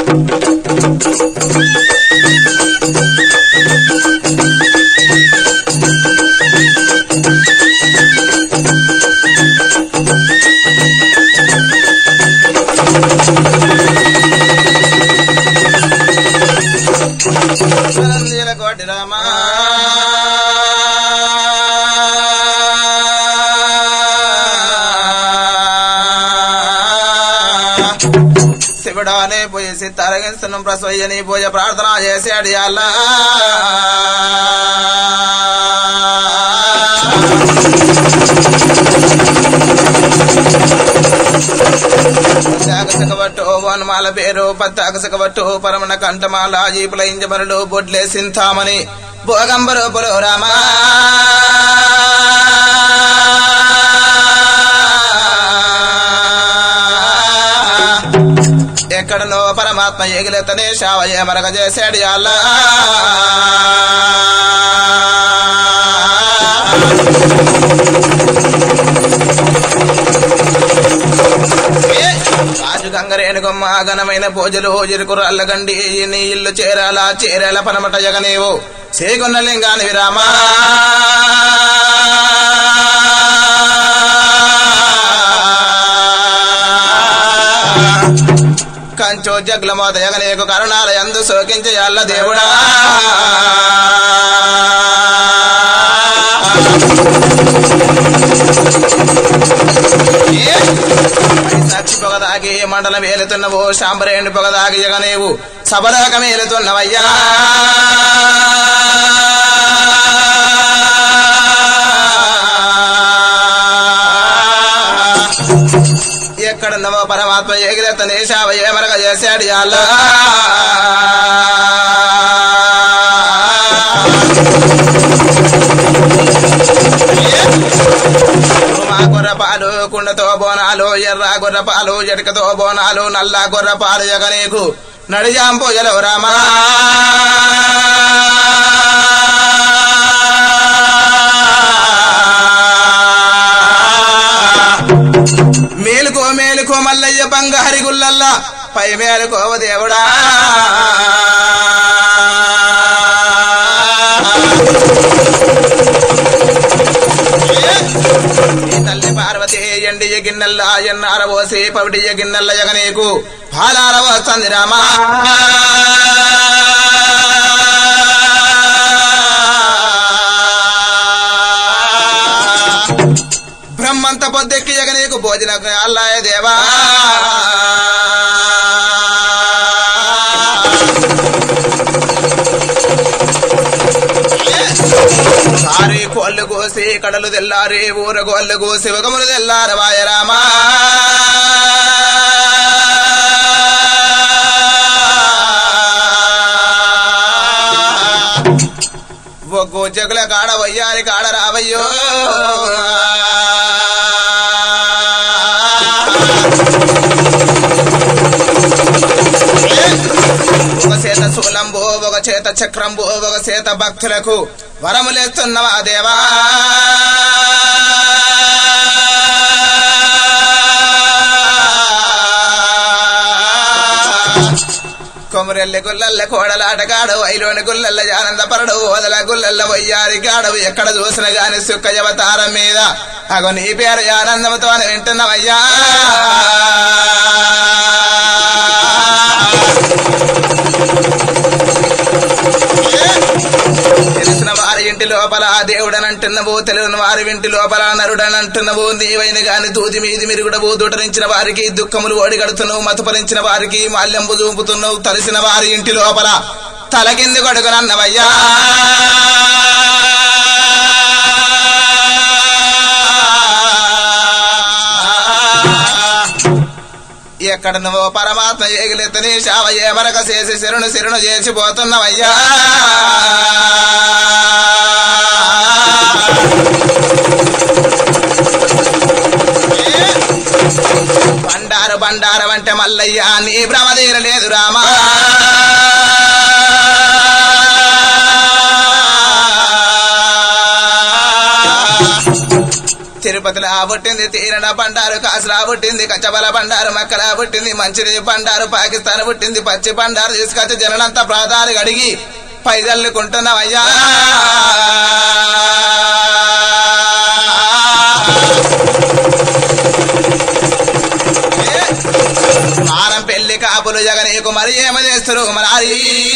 చిరంజీల కోటి రామా శివుడానే పోయి సిత్తారగిస్తున్నాం ప్రసయ్యని పూజ ప్రార్థన చేసాడు అల్లా పత్తాకసకబట్టు వనమాల పేరు పత్తాకసకబట్టు పరమణ కంఠమాల జీపుల ఇంజమరులు బొడ్లే సింతామని భోగంబరూపులు రామా ఎక్కడనో పరమాత్మ ఎగిలెత్తనే శావయ్య మరగ చేశాడు అల్లా రాజు గంగరేణుగమ్మ ఘనమైన పూజలు ఇరుకురు అల్లగండి నీ ఇల్లు చేరాల చేరాల పనమట జగనేవు చేకొన్న లింగాని విరామా కంచో జగ్ల మోత జగనేకు కరుణాల ఎందు శోకించయాల దేవుడా సాక్షి పొగదాగి మండలం ఏలుతున్నవు శాంబరేణి పొగదాగి జగనేవు సబరాకం ఏలుతున్నవయ్యా ఎక్కడున్నవో పరమాత్మ ఎగిరెత్త నేశావ ఏమరగ చేశాడు అల్లా మా గొర్రపాలు కుండతో బోనాలు ఎర్ర గొర్రపాలు జటకతో బోనాలు నల్ల గొర్రపాలు జగనీకు నడిజాం పూజలు రామా మేలుకో మేలుకో మల్లయ్య బంగారి గుల్లల్లా పై మేలుకోవ దేవుడా ఈ తల్లి పార్వతి ఎండియ గిన్నెల్ల ఎన్నార పోసి పవిడియ గిన్నెల్ల జగనీకు పాలాల వస్తుంది రామా బ్రహ్మంత పొద్దెక్కి జగనీకు భోజన అల్లాయ దేవా సారి కోళ్ళు కోసి కడలు తెల్లారి ఊర కోళ్ళు కోసి ఒకములు తెల్లార వాయరామా ఒక్కో జగుల కాడ వయ్యారి కాడ రావయ్యో ఒక చేత శూలంబు ఒక చేత చక్రంబు ఒక చేత భక్తులకు వరములేస్తున్నవా దేవా కొమరెల్లి గుల్లల్ల కోడలాటగాడు వైలోని గుల్లల్ల ఆనంద పరడు వదల గుల్లల్ల వయ్యారి గాడవు ఎక్కడ చూసిన గాని సుక్క జవతారం మీద అగో నీ పేరు ఆనందముతో వింటున్నవయ్యా తెలిసిన వారి ఇంటి లోపల దేవుడనంటున్నవు తెలియని వారి ఇంటి లోపల నరుడనంటున్నవు నీవైన గాని దూది మీది మిరుగుడవు దుటరించిన వారికి దుఃఖములు ఓడిగడుతున్నావు మతపరించిన వారికి మాల్యంబు చూపుతున్నావు తలిసిన వారి ఇంటి లోపల తలకింది కొడుకునన్నవయ్యా ఎక్కడ నువ్వు పరమాత్మ ఏగిలెత్తని శావ ఏమరక చేసి శరుణు శరుణు చేసి పోతున్నవయ్యా బండారు బండారం అంటే మల్లయ్య నీ భ్రమదీర లేదు రామా తిరుపతిలో పుట్టింది తీరణ బండారు కాసులా పుట్టింది కచ్చబల బండారు మక్కల పుట్టింది మంచిది బండారు పాకిస్తాన్ పుట్టింది పచ్చి బండారు తీసుకొచ్చి జననంతా ప్రాధాలు గడిగి పైదల్లుకుంటున్నావయ్యా మారం పెళ్లి కాపులు జగనీకు మరి ఏమ చేస్తారు మరి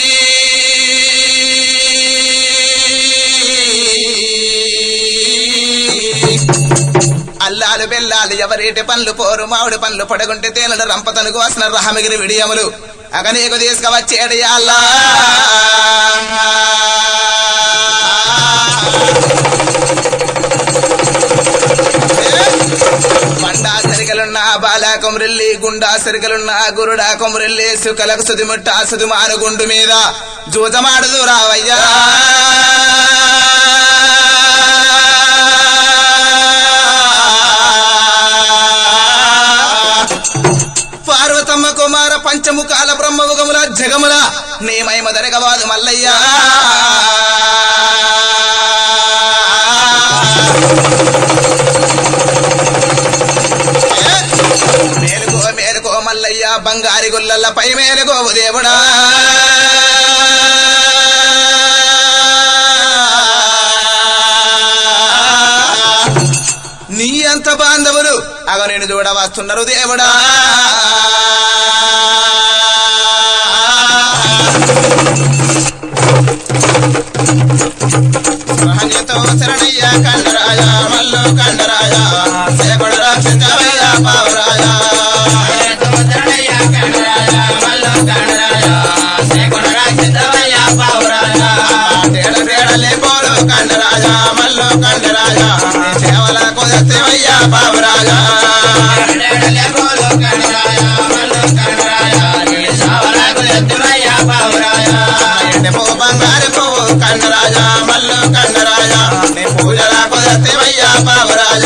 అల్లాలు బెల్లాలు ఎవరేటి పనులు పోరు మామిడి పనులు పడగుంటే తేనెలు రంపతనుకు వస్తున్న రహమిగిరి విడియములు అగ నీకు తీసుకువచ్చేడు అల్లా బండా సరికలున్న బాలా కొమరిల్లి గుండా సరికలున్న గురుడా కొమరిల్లి సుకలకు సుదిముట్ట సుదిమాను గుండు మీద జూజమాడుదు రావయ్యా పార్వతమ్మ కుమార పంచముఖాల బ్రహ్మముఖముల జగముల నీ మహిమ దరగవాదు మల్లయ్యా మేలుకో మేలుకో మల్లయ్య బంగారి గుల్లలపై మేలుకో దేవుడా నీ అంత బాంధవులు అగ నేను చూడ వస్తున్నారు దేవుడా సహజతో శరణయ్య కండరాయ మల్లు కండరాయ సేపడు రక్షించవయ్య పావురాయ తేడ తేడలే పోలు కండరాయ మల్లు కండరాయ సేవల కుదర్తేవయ్య పావురాయ ఎండి పువ్వు బంగారు పువ్వు కండరాయ మల్లు కండరాయ నీ పూజల కుదర్తేవయ్య పావురాయ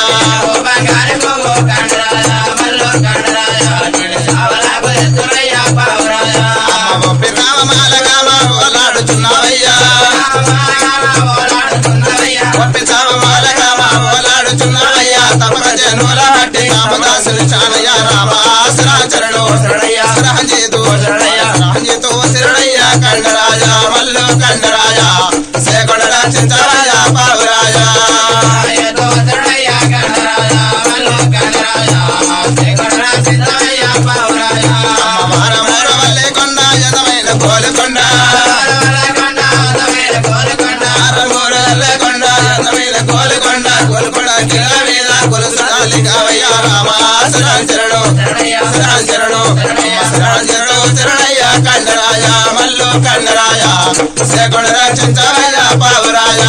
అమ్మ ఒప్పి రామమాల గామ ఓలాడుచున్నావయ్యా ఒప్పి చావమాల గామ ఓలాడుచున్నావయ్యా తపక జనుల హట్టి కామదాసులు చాలయ్య రామాసరాచరణు సరహంజేతు సరహంజేతు శరణయ్య కండరాజ మల్లు కండరాజ సేకొండ రచించరాజ పావురాజ అమ్మ వారమూర వల్లే కొండ యదమైన కోలుకొండ వారమూర వల్లే కొండ యదమైన కోలుకొండ కోలుకొండ కిల మీద కొలుసాలి కావయ్య రామాసరాచరణు శరణు శరణు శరణయ్య కండరాయ మల్లు కండరాయ సేకొండ రచించరాజ పావురాజ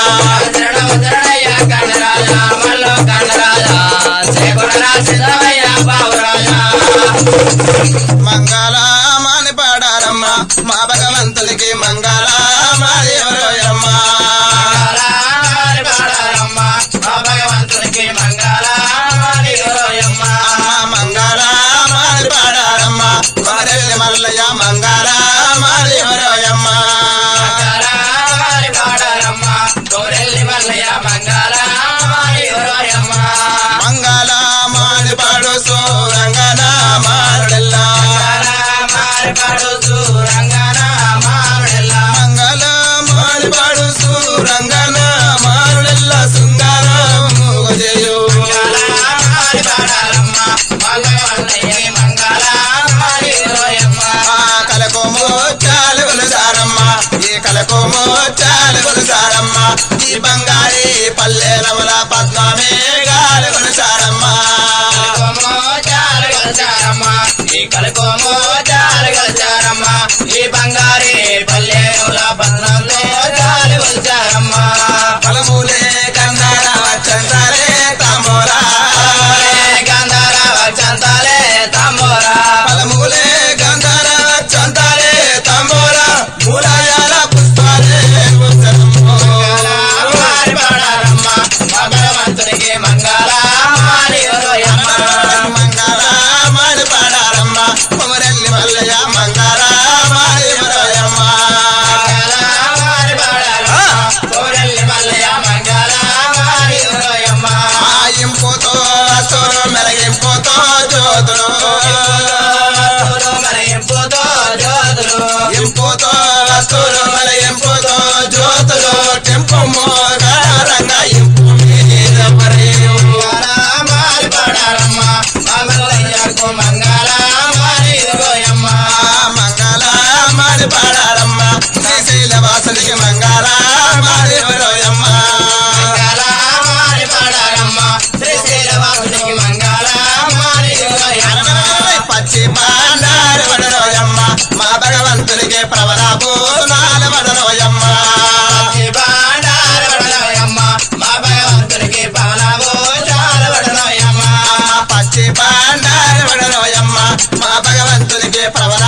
మంగళమాని పాడారమ్మ మా భగవంతుడికి మంగళమాని ఎవరోయమ్మ అమ్మ మంగళమాని పాడారమ్మ కొమరెల్లి మల్లయ్య మంగళమాని ఎవరోయమ్మ మంగళమాని పాడు సోరంగన మారుడెల్ల మంగళమాని పాడు సూరంగన మారుడెల్ల సుందర మూగజేయు ఆ కలకోమో చాలుగులు సారమ్మ ఈ కలకోమో చాలుగులు సారమ్మ ఈ బంగారి పల్లెలముల పద్మమే గాలుగులు సారమ్మ కలకోమో చారగలచారమ్మ ఈ బంగారే పల్లె పద్నంలో చాలు వచ్చారమ్మ పలములే కందార చందరే తాంబోరా గంధర్వ తంబోరా పలములే గంధర చందరే తాంబోరా మూలాయాల పుష్పాలే ఉత్తరమ్మో. భగవంతుడికి మంగళ మంగళ మాడి పాడారమ్మ కొమరెల్లి మల్లయ్య మంగళ మాడి మరయ్య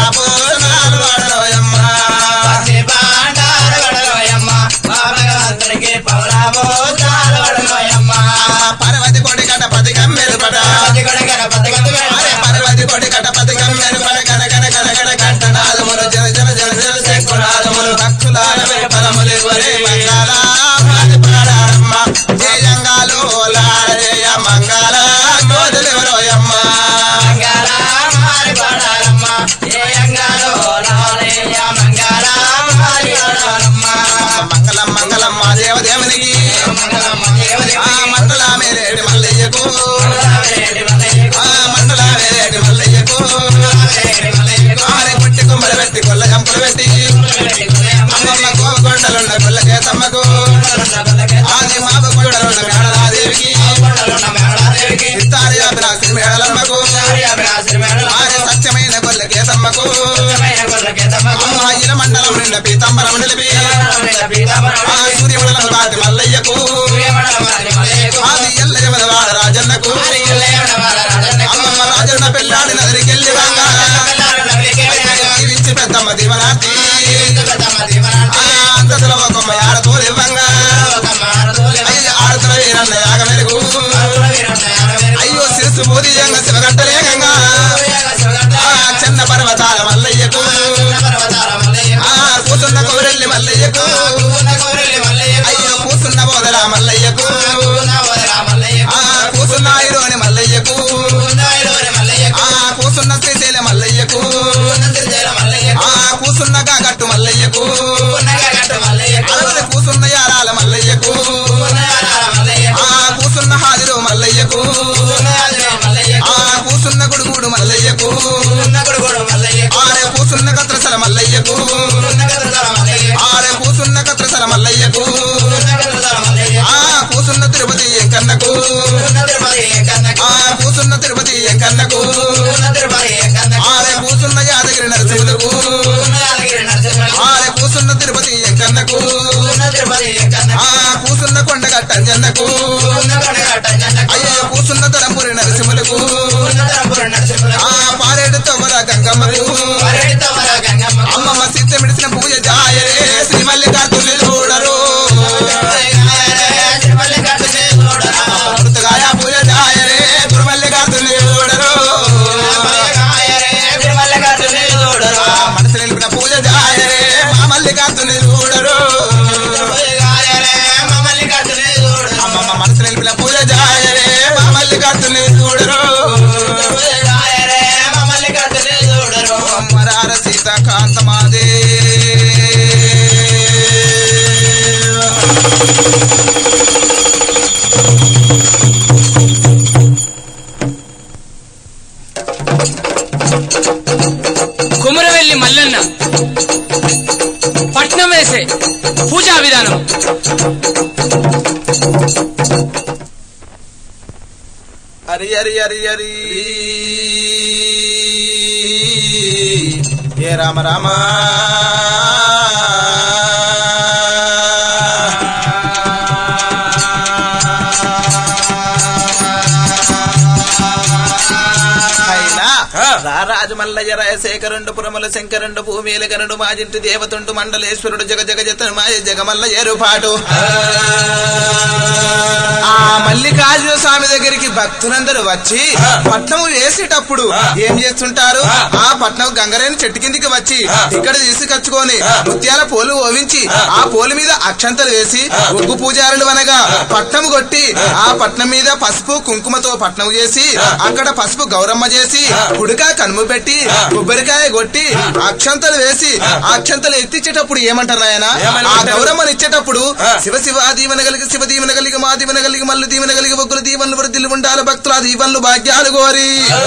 పూనాలు వాడలోయమ్మ పసి పాండారు వడలోయమ్మ మా భగవంతుడికి పౌరామో చాలు వడలోయమ్మ పర్వతి కొడి గణపతి గమ్మెలు పడ పతి కొడి గణపతి అరే పర్వతి కొడి గణపతి గమ్మెలు పడ గన గన గన గన కంఠనాదములు జల జల జల జల శంకునాదములు భక్తులార ఫలములు ఒరే మంగళ మాది పాడారమ్మ జయంగాలు లాడజయ మంగళ గోదలివరోయమ్మ మంగళ మారి పడారమ్మ ఏ అంగాలో లాలయ మంగళ మారి పడారమ్మ మంగళం మంగళం మా దేవదేవునికి మంగళమ్మ దేవదేవి ఆ మండల మేరేటి మల్లయ్యకు రామరేడి మల్లయ్యకు ఆ మండల మేరేటి మల్లయ్యకు రామరేడి మల్లయ్యకు ఆరే కొట్టి కొమ్మలు పెట్టి కొల్ల జంపులు పెట్టి రామరేడి మల్లయ్యమ్మ అమ్మమ్మ కోవకొండలున్న కొల్లకేతమ్మకు కొండలున్న కొల్లకే ఆది మావ కొండలున్న మేడలాదేవికి కొండలున్న మేడలాదేవికి ఇత్తారి అభిలాసి మేడలమ్మకు కార్యాభిలాషి మేడల ఆరే సత్యమైన కొల్లకేతమ్మకు సత్యమైన కొల్లకే తమ్మకు అమ్మ ఇల మండలం నిండా పీతాంబరం నిలిపి రామరేడి పీతాంబరం ఆ సూర్యమండలం బాటి మల్లయ్యకు సూర్యమండలం మారి మల్లయ్యకు ఆది ఎల్లయ్య వాడ రాజన్నకు ఆరి ఎల్లయ్యడ వార రాజన్నకు అమ్మమ్మ రాజన్న పెళ్ళాడి నగరికెళ్ళి వంగా పిల్లాడు నగరికి వెళ్ళాక జీవించి పెద్దమ్మ దీవనాటి పెద్దమ్మ దీవనాంటి ఆ అంతసుల ఒక్కమ్మ ఆడతో ఇవ్వంగా ఒక మారదోలె అయ్య ఆడుతున్న వీరన్న యాగ మెరుగు అరుణ వీరన్న యాడవేరు అయ్యో శిరసు బోధియంగా శివగట్టలేకంగా ఆ చిన్న పర్వతాల మల్లయ్యకు పర్వతాల మల్లయ్యకు ఆ కూతున్న కోరెల్లి మల్లయ్యకు కూన కోరెల్లి మల్లయ్యకు అయ్యో కూసున్న బోదల మల్లయ్యకు కూన వదల మల్లయ్యకు ఆ కూసున్న ఐరోని మల్లయ్యకు కూన ఐలోని మల్లయ్యకు ఆ కూసున్న శ్రీశైల మల్లయ్యకు కూన తిరుచేల మల్లయ్యకు ఆ కూసున్న కాగట్టు మల్లయ్యకు కూన గగట్టు మల్లయ్యకు అరవై కూసున్న యారాల మల్లయ్యకు కూన యారాల మల్లయ్యకు ఆ కూసున్న హాదిరు మల్లయ్యకు కూన యాదిలో మల్లయ్యకు ఆ కూసున్న గుడుగుడు మల్లయ్యకు కూన గుడుగుడు మల్లయ్యకు ఆరే కూసున్న కత్రసల మల్లయ్యకు కూన గదల మల్లయ్యకు ఆరే కూసున్న కత్రసల మల్లయ్యకు కూన గదల మల్లయ్యకు ఆ కూసున్న తిరుపతి ఎంకన్నకు కూన తిరుపతి కన్నకు ఆ కూసున్న తిరుపతి ఎంకన్నకు కూన తిరుపతి కన్నకు ఆరే కూసున్న యాదగిరి నరసింహులకు కూన యాదగిరి నరసింహులకు ఆరే కూసున్న తిరుపతి ఎంకన్నకు కూన తిరుపతి కన్నకు ఆ కూసున్న కొండగట్ట అంజన్నకు కూన కొడగట్ట జన్నకు అయ్యో కూసున్న తరంపురి నరసింహులకు కూన తరపుర నరసింహులకు ఆ పారేడు తవ్వర గంగమ్మకు పరేడితో వర గంగమ్మకు అమ్మమ్మ సిద్ధ మిడిసిన పూజ జాయరే శ్రీ మల్లికార్జునులు చూడరు తిరుమల్లికట్టునే చూడరా మృతగాయ పూజ జాయరే గురు మల్లికార్జునులు చూడరు తిరుమల్లికట్టునే చూడరా ఆ మనసు నిలిపిన పూజ జాయరే మా మల్లికార్జునులు చూడరు మల్లికట్టునే చూడరా అమ్మమ్మ మనసు నిలిపిన పూజ జాయరే మా మల్లికార్జునులు చూడరు మల్లికట్టునే చూడరు అమ్మరార సీతాకాంత మాదే కుమరవెల్లి మల్లన్న పట్నం వేసే పూజా విధానం హరి హరి హరి హరి ఏ రామ రామ అయినా రారాజు మల్లయ్య రాయశేఖరుండు పురముల శంకరుండు భూమిల గనుడు మాజింటి దేవతుండు మండలేశ్వరుడు జగ జగ జతను మాయ జగమల్ల ఏరుపాటు ఆ మల్లికార్జున స్వామి దగ్గరికి భక్తులందరూ వచ్చి పట్నం వేసేటప్పుడు ఏం చేస్తుంటారు ఆ పట్నం గంగరేని చెట్టు కిందికి వచ్చి ఇక్కడ తీసుకొచ్చుకొని ముత్యాల పోలు ఓవించి ఆ పోలు మీద అక్షంతలు వేసి ఒగ్గు పూజారులు అనగా పట్నం కొట్టి ఆ పట్నం మీద పసుపు కుంకుమతో పట్నం చేసి అక్కడ పసుపు గౌరమ్మ చేసి కుడికాయ కనుము పెట్టి కొబ్బరికాయ కొట్టి అక్షంతలు వేసి ఆ అక్షంతలు ఎత్తిచ్చేటప్పుడు ఏమంటారు నాయన ఆ గౌరమ్మని ఇచ్చేటప్పుడు శివ శివ దీవెన కలిగి శివ దీవెన కలిగి మా దీవెన కలిగి మల్లు దీవెన కలిగి ఒగ్గులు దీవెనలు వృద్ధిలు ఉండాలి భక్తుల దీవెనలు భాగ్యాలు కోరి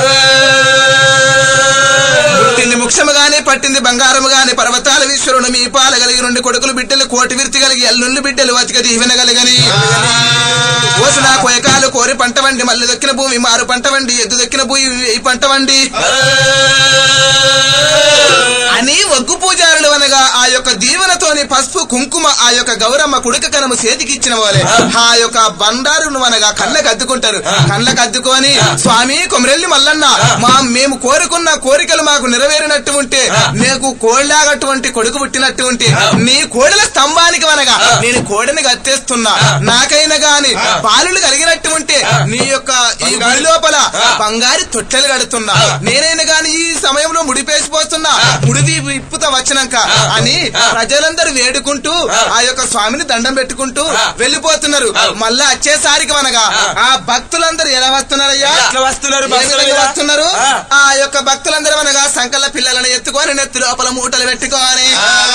పుట్టింది ముక్షము గాని పట్టింది బంగారము గాని పర్వతాల ఈశ్వరుడు మీ పాల కలిగి రెండు కొడుకులు బిడ్డలు కోటి విరిచి కలిగి ఎల్లుండి బిడ్డలు వతిక దీవెన కలిగని ఓసిన కోయకాలు కోరి పంట వండి మల్లి దొక్కిన భూమి మారు పంట వండి ఎద్దు దొక్కిన భూమి ఈ పంట వండి అని ఒగ్గు పూజారులు అనగా ఆ యొక్క దీవెన ప్రేమతోని పసుపు కుంకుమ ఆ యొక్క గౌరమ్మ కుడుక కనము చేతికిచ్చిన వాళ్ళే ఆ యొక్క బండారును అనగా కళ్ళకు అద్దుకుంటారు కళ్ళకు అద్దుకొని స్వామి కొమరెల్లి మల్లన్న మా మేము కోరుకున్న కోరికలు మాకు నెరవేరినట్టు ఉంటే నీకు కోళ్ళాగటువంటి కొడుకు పుట్టినట్టు ఉంటే నీ కోడల స్తంభానికి అనగా నేను కోడిని గత్తేస్తున్నా నాకైనా గాని బాలులు కలిగినట్టు ఉంటే నీ యొక్క ఈ గుడి లోపల బంగారు తొట్టెలు కడుతున్నా నేనైనా గాని ఈ సమయంలో ముడిపేసిపోతున్నా ముడిది ఇప్పుతా వచ్చినాక అని ప్రజలందరూ వేడుకుంటూ ఆ యొక్క స్వామిని దండం పెట్టుకుంటూ వెళ్ళిపోతున్నారు మళ్ళా వచ్చేసారికి అనగా ఆ భక్తులందరూ ఎలా వస్తున్నారయ్యా ఎట్లా వస్తున్నారు ఏ బస్సుల విధంగా మీద? వస్తున్నారు ఆ. ఆ యొక్క భక్తులందరూ అనగా సంకల్ల పిల్లలను ఎత్తుకొని నెత్తి లోపల మూటలు పెట్టుకొని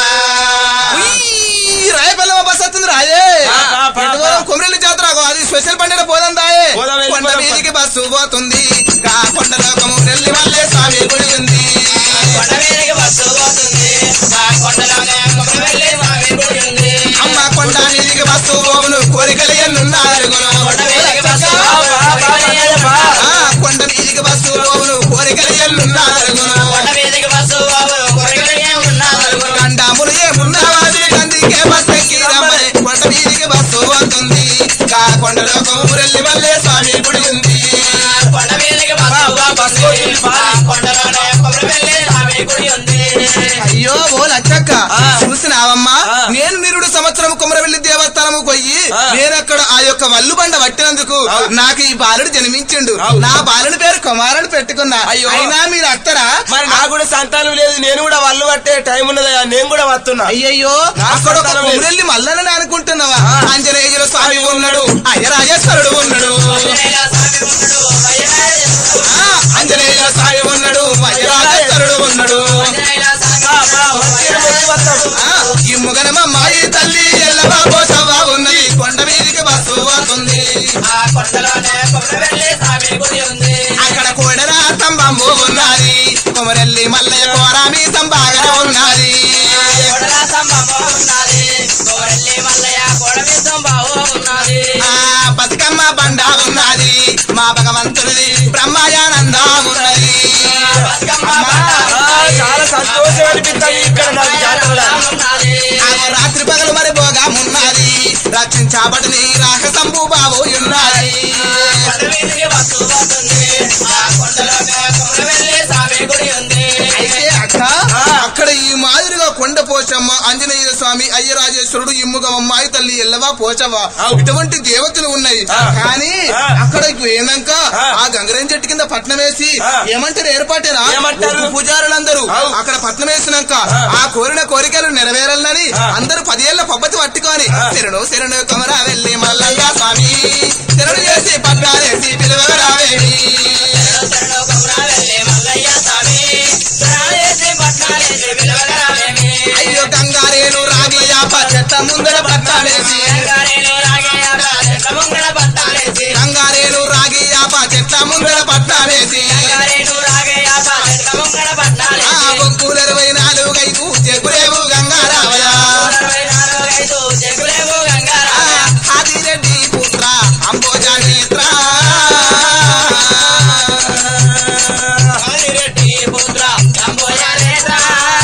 ఉయ్యి, రాయపల్లె బస్ వస్తుంది రాయే ఆ, ఆ, ఆ, ఇదిగో ఆ. కొమరెల్లి జాతర అగో, అది స్పెషల్ పండుగ పోదాం దాయే పోదాం, వెళ్ళి కొండ పోదాం. మీదికి బస్సు పోతుంది గా కొండలో కొమరెల్లి మల్లె స్వామి గుడి ఉంది కొండ మీదకి బస్సు పోతుంది ఆ కొండలోనే కొమరవెల్లి స్వామి గుడి ఉంది అమ్మ కొండ మీదికి బస్సు పోవును కోరికలు ఎన్నున్నారు కొండ మీదకి బస్సు పోతుంది ఆ, కొండ మీదికి బస్సు పోవును కోరికలు ఎన్నున్నారు కొండ మీదకి బస్సు పోవును కొరకలే ఉన్నారు గండాములు ఏమున్నావాది అందుకే బస్సు ఎక్కి రమ్మని కొండ మీదికి బస్సు పోతుంది గా కొండలో కొమరెల్లి మల్లె స్వామి గుడి ఉంది కొండ మీదకి బస్సు పోతుంది ఆ కొండలోనే కొమరవెల్లి స్వామి గుడి ఉంది అయ్యో ఓ లచ్చక్క ఆ. చూసినావమ్మా ఆ. నేను నిరుడు సంవత్సరం కుమరవెల్లి దేవస్థానము పోయి ఆ. నేను అక్కడ ఆ యొక్క వల్లు బండ పట్టినందుకు ఆ. నాకు ఈ బాలుడు జన్మించిండు ఆ. నా బాలుని పేరు కుమారుని పెట్టుకున్నా అయ్యో. అయినా మీరు అత్తరా మరి నాకు కూడా సంతానం లేదు నేను కూడా వల్లు పట్టే టైం ఉన్నదయ్యా నేను కూడా వస్తున్నా అయ్యయ్యో నా అక్కడ ఒక సంతానం లేదు. కుమరెల్లి మల్లనని అనుకుంటున్నావా ఆ. ఆంజనేయుల స్వామి ఉన్నాడు అయ్యరాజేశ్వరుడు ఉన్నాడు ఆంజనేయ స్వామి ఉన్నాడు అయ్యనాయ ఆ, ఆంజనేయుల స్వామి ఉన్నాడు అయ్యరాజేశ్వరుడు ఉన్నాడు ఆంజనేయ బా, బా, వచ్చి వచ్చి వస్తాం. ఆ, ఈ ముగనమ్మాయి తల్లి ఎల్లవా పోసవా ఉన్నది కొండ మీదికి బస్సు పోతుంది ఆ కొండలోనే కొమరవెల్లి స్వామి గుడి ఉంది అక్కడ కోడరా స్తంభంబు ఉన్నది కొమరెల్లి మల్లయ్య కోరామి సంబాగన ఉన్నది కోడల సంభవం ఉన్నది కోడల్లి మల్లయ్య కోడమి సంభవం ఉన్నది ఆ బతుకమ్మ బండ ఉన్నది మా భగవంతుడిది బ్రహ్మయానంద ఉన్నది బతుకమ్మ అమ్మా, ఆ, చాలా సంతోషం అనిపిస్తుంది ఇక్కడ నాకు జాతరలో ఉన్నది ఆ రాత్రి పగలు మరి భోగం ఉన్నది రక్షించబడిని రాకసంబు బాబు ఉన్నది కొండ మీదకి బస్సు పోతుంది ఆ కొండలోనే కొమరవెల్లి స్వామి గుడి ఉంది అయితే అక్క అక్కడ ఈ మాదిరిగా కొండ పోచమ్మ ఆంజనేయ స్వామి అయ్యరాజేశ్వరుడు ఇమ్ముగమ్మ అమ్మాయి తల్లి ఎల్లవా పోచవ్వ అవు. ఇటువంటి దేవతలు ఉన్నాయి ఆ. కానీ ఆ. అక్కడ పోయినాక ఆ. ఆ గంగరేం చెట్టు కింద పట్నం వేసి ఆ. ఏమంటారు ఏర్పాటేనా ఏమంటారు? ఒక్క పూజారులందరూ అవు. అక్కడ పట్నం వేసినాక ఆ. ఆ కోరిన కోరికలు నెరవేరాలని ఆ. అందరూ పదేళ్ల పబ్బతి పట్టుకొని ఆ. శరణు శరణు కొమరా వెళ్ళి మల్లయ్య స్వామి శరణు చేసి పట్నాలేసి పిలువరావేమి శరణు కొమరవెల్లి మల్లయ్య స్వామి శరణేసి పట్నాలేసి పిలవగరావేమి అయ్యో గంగారేలు రాగి యాప చెట్ల ముందర పట్టాలేసి గంగారేలు రాగయ్య చెట్ల ముంగడ పట్టాలేసి గంగారేలు రాగి యాప చెట్ల ముందర పట్టాలేసి గంగారేలు రాగయ్య చెట్ల ముంగడ ఆ పట్టాలేసి బొక్కులు ఇరవై నాలుగు ఐదు చెకులేవు గంగారావయ అరవై నాలుగు ఐదు చెక్కులేవు ఆ, గంగారామ ఆదిరెడ్డి పుత్ర అంబోజ నేత్ర ఆదిరెడ్డి పుత్ర కంబోజనేత్ర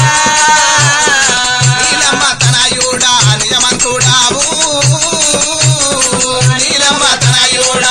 నీలమ్మ తనయుడా నిజమంతుడావు నీలమ్మ తనయుడా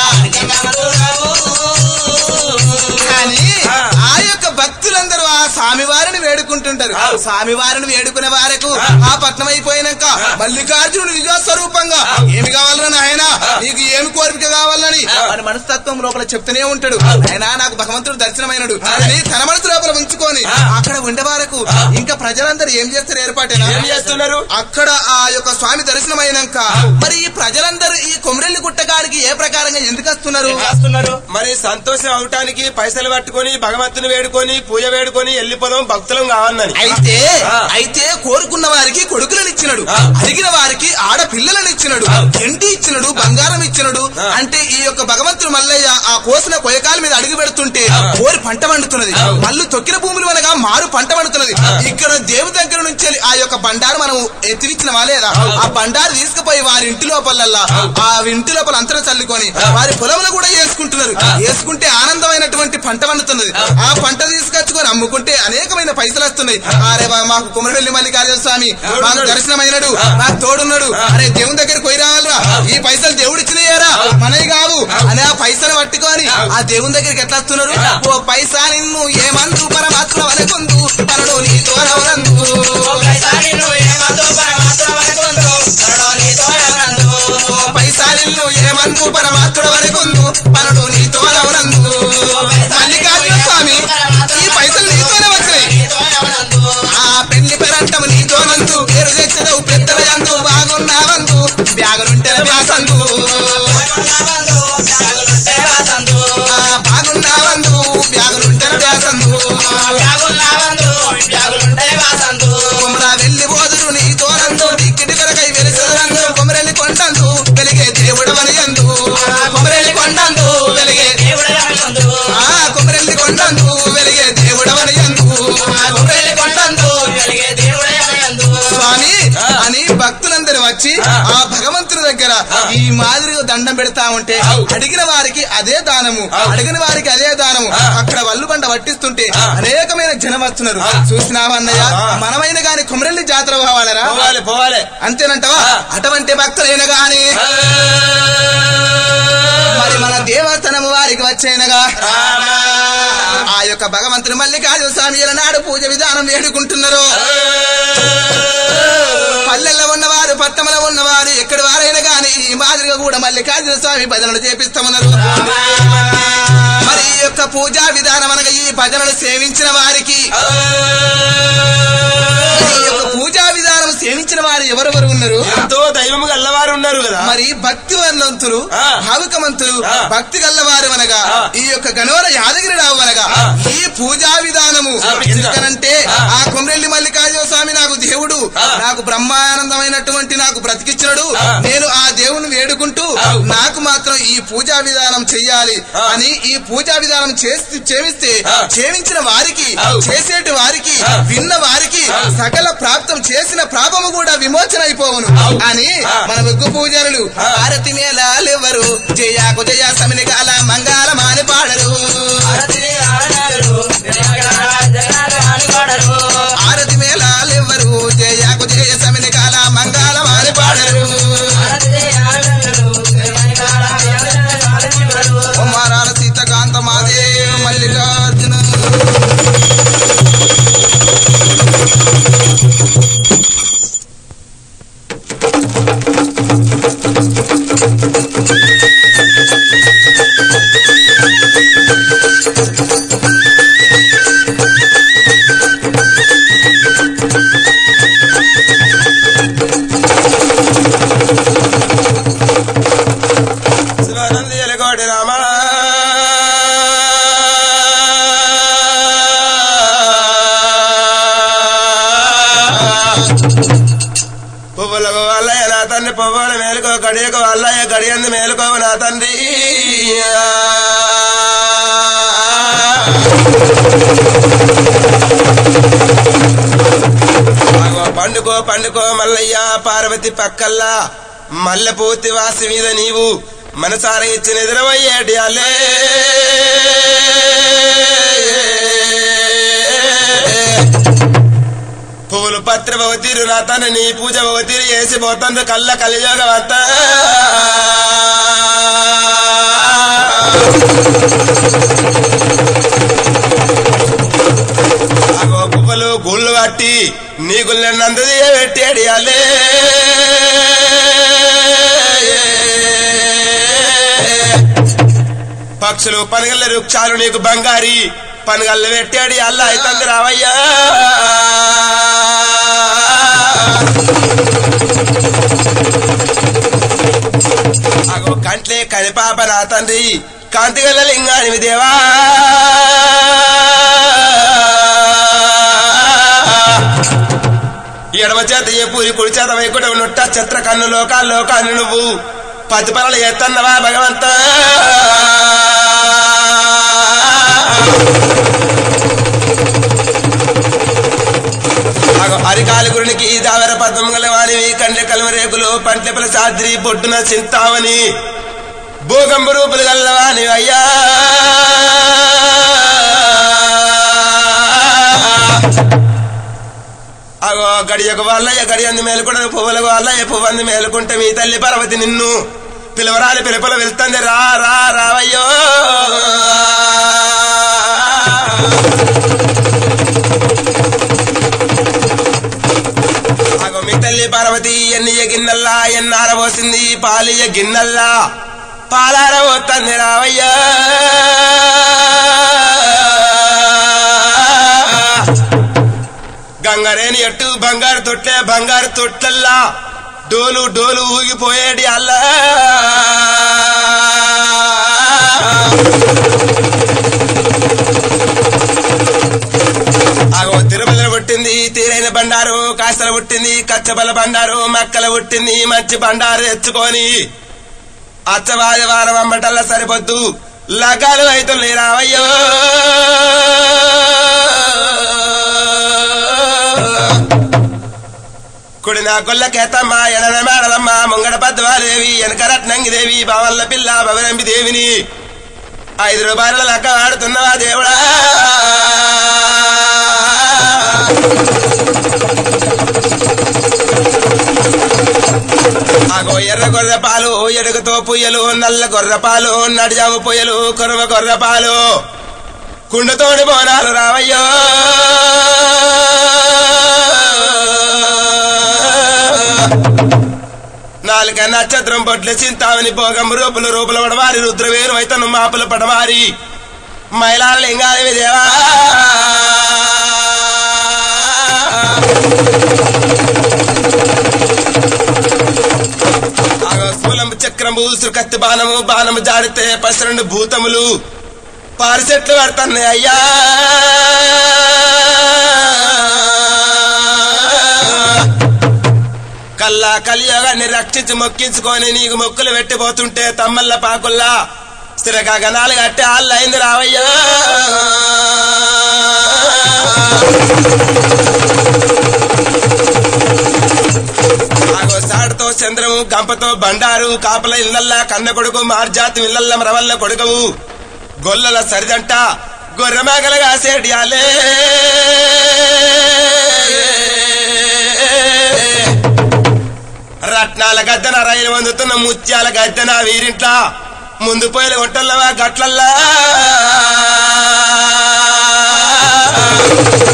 కానీ ఆ. ఆ యొక్క భక్తులందరూ ఆ స్వామివారిని వేడుకుంటుంటారు ఆ. స్వామివారిని వేడుకునే వారకు ఆ. ఆ పట్నం అయిపోయినాక మల్లికార్జునుడు నిజ స్వరూపంగా ఏమి కావాలని ఆయన నీకు ఏమి కోరిక కావాలని మన మనస్తత్వం లోపల చెప్తూనే ఉంటాడు ఆయన నాకు భగవంతుడు దర్శనమైనడు అని తన మనసు లోపల ఉంచుకొని ఆ. అక్కడ ఉండే వారకు ఇంకా ప్రజలందరూ ఏం చేస్తారు ఏర్పాటేనా ఏం చేస్తున్నారు అక్కడ ఆ యొక్క స్వామి దర్శనమైనాక మరి ఈ ప్రజలందరూ ఈ కొమరెల్లి గుట్టగాడికి ఏ ప్రకారంగా ఎందుకు వస్తున్నారు చేస్తున్నారు మరి సంతోషం అవటానికి పైసలు పట్టుకొని భగవంతుని వేడుకొని పూజ వేడుకొని వెళ్ళిపోదాం భక్తులం కావాలని అయితే ఆ. అయితే కోరుకున్న వారికి కొడుకులను ఇచ్చినాడు ఆ. అడిగిన వారికి ఆడపిల్లలను ఇచ్చినాడు ఎంటి ఇచ్చినాడు బంగారం ఇచ్చినాడు ఆ. అంటే ఈ యొక్క భగవంతుడు మల్లయ్య ఆ కోసిన కొయ్యకాల మీద అడుగు పెడుతుంటే కోరి పంట పండుతున్నది మళ్ళీ తొక్కిన భూములు అనగా మారు పంట పండుతున్నది ఇక్కడ దేవు దగ్గర నుంచి వెళ్ళి ఆ యొక్క బండారు మనం ఎత్తిరిచ్చిన లేదా ఆ బండారు తీసుకుపోయి వారి ఇంటి లోపలల్లా ఆ ఇంటి లోపల అంతరం చల్లుకొని వారి పొలంలో కూడా వేసుకుంటున్నారు వేసుకుంటే ఆనందమైనటువంటి పంట పండుతున్నది ఆ పంట తీసుకొచ్చుకొని అమ్ముకుంటే అనేకమైన పైసలు వస్తున్నాయి అరే బా, మాకు కుమరవెల్లి మల్లికార్జున స్వామి మాకు దర్శనమైనడు మాకు తోడున్నాడు అరే దేవుని దగ్గరికి పోయి రావాలిరా ఈ పైసలు దేవుడు ఇచ్చినయ్యారా మనవి కావు అని ఆ పైసలు పట్టుకొని ఆ దేవుని దగ్గరికి ఎట్లా వస్తున్నారు ఓ పైసా నిన్ను ఏమందు పరమాత్మ వనకుందు పనుడు నీ తోరవరందు ఓ పైసా నిన్ను ఏమందు పరమాత్మ వనకుందు పనుడు నీ తోరవరందు మల్లికార్జున స్వామి ఈ పైసలు నీతోనే వచ్చినాయి ఆ పెళ్లి పెరంటం నీతోనందు పేరు తెచ్చదవు పెద్దల యందు బాగున్నావందు బ్యాగులుంటే బ్యాసందు ఆ బాగున్నావందు బ్యాగులుంటే బ్యాసందు కుమరా వెళ్ళి పోదురు నీతోనందు దిక్కిటి కొరకై వెలిసరందు కుమరెల్లి కొండందు వెలిగే దేవుడవని అందు కుమరెల్లి కొండందు వెలిగే ఆ కుమరెల్లి కొండందు వెలిగే దేవుడవని అందు కుమరెల్లి కొండందు స్వామి అని భక్తులందరూ వచ్చి ఆ భగవంతుని దగ్గర ఈ మాదిరిగా దండం పెడతా ఉంటే అడిగిన వారికి అదే దానము అడిగిన వారికి అదే దానము అక్కడ వల్లు బండ పట్టిస్తుంటే అనేకమైన జనం వస్తున్నారు చూసినావన్నయ్య మనమైన గాని కుమరెల్లి జాతర పోవాలరా పోవాలి పోవాలి అంతేనంటవా అటువంటి భక్తులైన గాని మరి మన దేవస్థానం వారికి వచ్చేనగా ఆ యొక్క భగవంతుని మల్లికార్జున స్వామి నాడు పూజ విధానం వేడుకుంటున్నారు పల్లెల్లో ఉన్నవారు పట్టణంలో ఉన్నవారు ఎక్కడి వారైనా గాని ఈ మాదిరిగా కూడా మల్లికార్జున స్వామి భజనలు చేపిస్తామన్నారు మరి ఈ యొక్క పూజా విధానం అనగా ఈ భజనలు సేవించిన వారికి ఈ యొక్క పూజా విధానం సేవించిన వారు ఎవరెవరు ఉన్నారు ఎంతో దైవం గల్లవారు ఉన్నారు కదా మరి భక్తి వర్ణంతులు ఆ. భావికమంతులు ఆ. భక్తి గల్లవారు అనగా ఆ. ఈ యొక్క గణవర యాదగిరి రావు అనగా ఆ. ఈ పూజా విధానము ఆ. ఎందుకనంటే ఆ. ఆ కొమరెల్లి మల్లికార్జున స్వామి నాకు దేవుడు ఆ. నాకు బ్రహ్మానందమైనటువంటి నాకు బ్రతికిచ్చినడు ఆ. నేను ఆ దేవుని వేడుకుంటూ ఆ. నాకు మాత్రం ఈ పూజా విధానం చెయ్యాలి ఆ. అని ఈ పూజా విధానం చేసి చేమిస్తే ఆ. చేయించిన వారికి ఆ. చేసేటి వారికి ఆ. విన్న వారికి ఆ. సకల ప్రాప్తం చేసిన పాపము కూడా విమోచన అయిపోవును ఆ. అని ఆ. మన వెగ్గు పూజలు ఆ. భారతి మేళాలెవ్వరు జయాకు జయ సమినికాల మంగాళ మాని పాడరు ఆరతి మేళాలెవ్వరు జయాకు జయ సమినికాల మంగాళ మాని పాడరు కుమారాల సీతకాంత మాదేవ మల్లికార్జున శివానంద ఎలగోడి రామ పువ్వులకు అల్లయ్య నా తండ్రి పువ్వుల మేలుకో గడియకు అల్లయ్య గడియందు మేలుకో నా తండ్రి ఆగో పండుకో పండుకో మల్లయ్య పార్వతి పక్కల్లా మల్లె పూర్తి వాసి మీద నీవు మనసార ఇచ్చిన ఎదురవయ్యేటి అలే పువ్వులు పత్ర భవతీరు నా తన నీ పూజ భవతీరు వేసి పోతందు కళ్ళ కలియోగం అంతా ఆగో పువ్వులు గుళ్ళు కట్టి నీ గుళ్ళన్నందది పెట్టేడి అలే పక్షులు పనగల్ల వృక్షాలు నీకు బంగారి పనగల్ల పెట్టాడి అల్ల అయితంది రావయ్యా అగో కంట్లే కనిపాప నా తండ్రి కాంతిగల్ల లింగానివి దేవా ఎడమ చేత ఏ పూరి కుడి చేత వైకుంఠం నుట్ట చిత్ర కన్ను లోకాలు లోకాన్ని నువ్వు పది పనులు ఎత్తన్నవా భగవంత అరికాలి గురునికి దావర పద్మం గల వారివి కండ్ల కలమ రేకులు పంటెపల సాద్రి బొడ్డున చింతావని భూకంప రూపులు గల్లవాని అయ్యా అగో గడియకు వల్ల గడియంది మేలుకుంటే పువ్వులకు వల్ల పువ్వంది మేలుకుంటే మీ తల్లి పర్వతి నిన్ను పిలవరాలి పిలుపుల వెళ్తుంది రా రా రావయ్యో అగో మీ తల్లి పార్వతి ఎన్నియ గిన్నెల్లా ఎన్నార పోసింది పాలియ గిన్నెల్లా పాలార పోతుంది రావయ్యా గంగరేని ఎట్టు బంగారు తొట్లే బంగారు తొట్లల్లా డోలు డోలు ఊగిపోయేటి అల్లా అగో తిరుమల పుట్టింది తీరైన బండారు కాస్తల పుట్టింది కచ్చబల బండారు మక్కల పుట్టింది మంచి బండారు తెచ్చుకొని అచ్చవాది వారం అమ్మటల్లా సరిపోద్దు లగాలు అయితే రావయ్యో కుడి నా కొల్ల కేతమ్మ ఎడన మేడలమ్మ ముంగడ పద్వాదేవి వెనక రత్నంగిదేవి బావల్ల పిల్ల బవరంబి దేవిని ఐదు రూపాయల లెక్క ఆడుతున్నవా దేవుడా ఆగో ఎర్ర గొర్రె పాలు ఎడుగుతో పుయ్యలు నల్ల గొర్రె పాలు నడిజాము పుయ్యలు కొరవ గొర్రె పాలు కుండతోడి బోనాలు రావయ్యో నాలుక నక్షత్రం పొట్ల చింతామని భోగం రూపులు రూపుల పడవారి రుద్రవేరు వైతను మాపుల పడవారి మైలాల లింగాదేవి దేవా ఆగో స్థూలము చక్రము సుకత్తి బాణము బాణము జాడితే పసరండు భూతములు పారిసెట్లు పడుతున్నాయి అయ్యా కల్లా కలియోగాన్ని రక్షించి మొక్కించుకొని నీకు మొక్కులు పెట్టిపోతుంటే తమ్మల్ల పాకుల్లా స్థిరగా గనాలు కట్టి ఆళ్ళైంది రావయ్యా ఆగో సాడుతో చంద్రము గంపతో బండారు కాపల ఇళ్ళల్లా కన్న కొడుకు మార్జాతి ఇళ్ళల్ల మరవల్ల కొడుకవు గొల్లల సరిదంట గొర్రెమాగలగా సేడియాలే రత్నాల గద్దన రైలు వందుతున్న ముత్యాల గద్దన వీరింట్ల ముందు పోయిన ఒట్టల్లవా గట్లల్లా